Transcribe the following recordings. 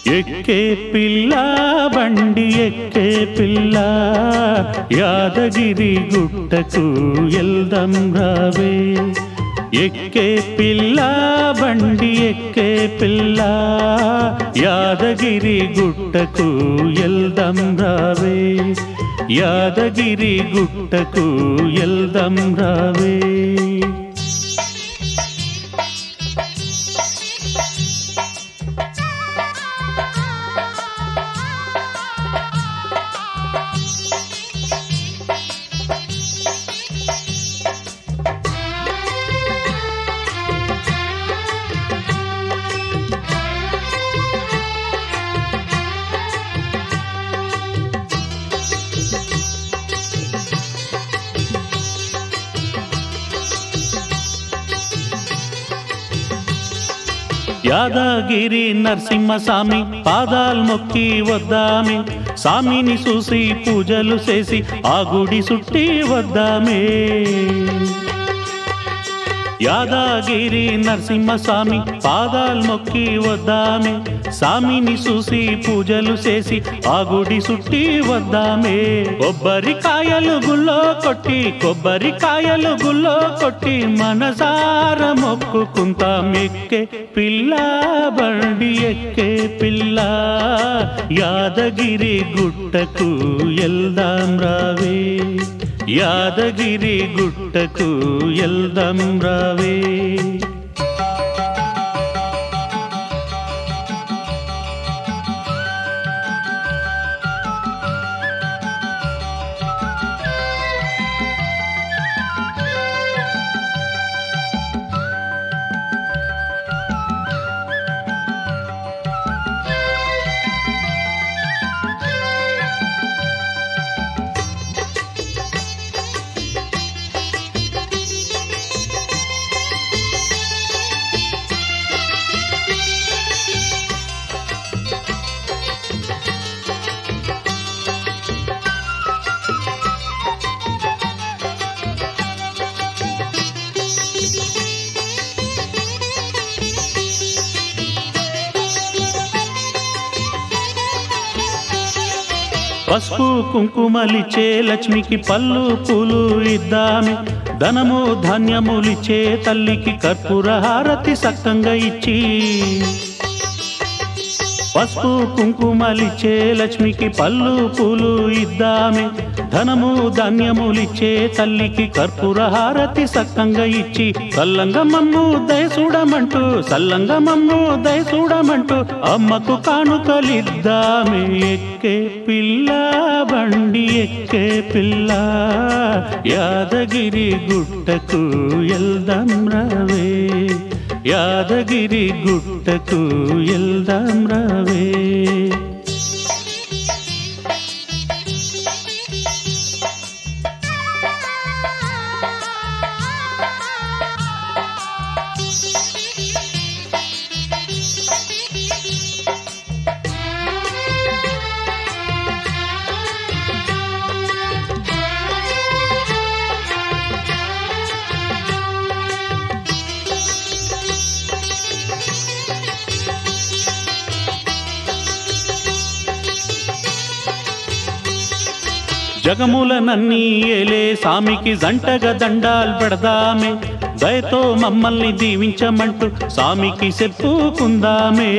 ఎక్కే పిల్ల బండి ఎక్కే పిల్ల యాదగిరి గుట్టకు ఎల్దం రావే ఎక్కే పిల్ల బండి ఎక్కే పిల్ల యాదగిరి గుట్టకు ఎల్దం రావే యాదగిరి గుట్టకు ఎల్దం రావే యాదగిరి నరసింహస్వామి పాదాలు మొక్కి వద్దామే స్వామిని చూసి పూజలు చేసి ఆ గుడి సుట్టి వద్దామే యాదగిరి నరసింహస్వామి పాదాలు మొక్కి వద్దామే స్వామిని చూసి పూజలు చేసి ఆ గుడి సుట్టి వద్దామే కొబ్బరికాయలు గుల్లో కొట్టి కొబ్బరికాయలు గుల్లో కొట్టి మనసార మొక్కుకుంటాం ఎక్కే పిల్ల బండి ఎక్కే పిల్ల యాదగిరి గుట్టకు ఎల్దాం రావే యాదగిరి గుట్టకు ఎల్దం రావే పసుపు కుంకుమలిచ్చే లక్ష్మికి పళ్ళు పూలు ఇద్దామి ధనము ధాన్యములిచ్చే తల్లికి కర్పూర హారతి సక్కంగా ఇచ్చి పసుపు కుంకుమలిచ్చే లక్ష్మికి పళ్ళు పూలు ఇద్దామే ధనము ధాన్యములిచ్చే తల్లికి కర్పూర హారతి సక్కంగా ఇచ్చి సల్లంగమమ్ము దయసూడమంటూ సల్లంగమమ్ము దయసూడమంటూ అమ్మకు కానుకలిద్దామే ఎక్కే పిల్ల బండి ఎక్కే పిల్ల యాదగిరి గుట్టకు ఎల్దం రవే యాదగిరి గుట్టకు ఎల్దాం రావే జగములనన్నీ ఏలే సామికి జంటగా దండాలు పెడదామే దయతో మమ్మల్ని దీవించమంటూ సామికి చెప్పుకుందామే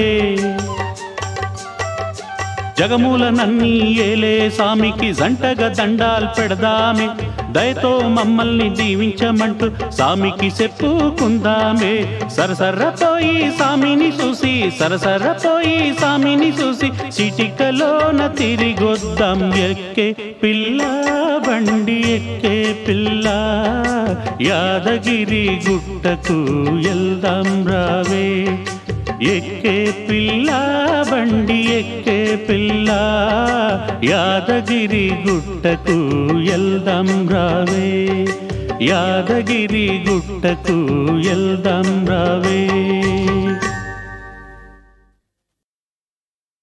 జగములనన్నీ ఏలే సామికి జంటగా దండాలు పెడదామే దయతో మమ్మల్ని దీవించమంటూ సామికి చెప్పుకుందామే సరసర్ర పోయి సామిని చూసి సరసర్ర పోయి సామిని చూసి చిటికలోన తిరిగొద్దాం ఎక్కే పిల్ల బండి ఎక్కే పిల్ల యాదగిరి గుట్టకు ఎల్దాం రావే ఎక్కే పిల్ల బండి ఎక్కే పిల్ల యాదగిరి గుట్టకు ఎల్దాం రావే యాదగిరి గుట్టకు ఎల్దాం రావే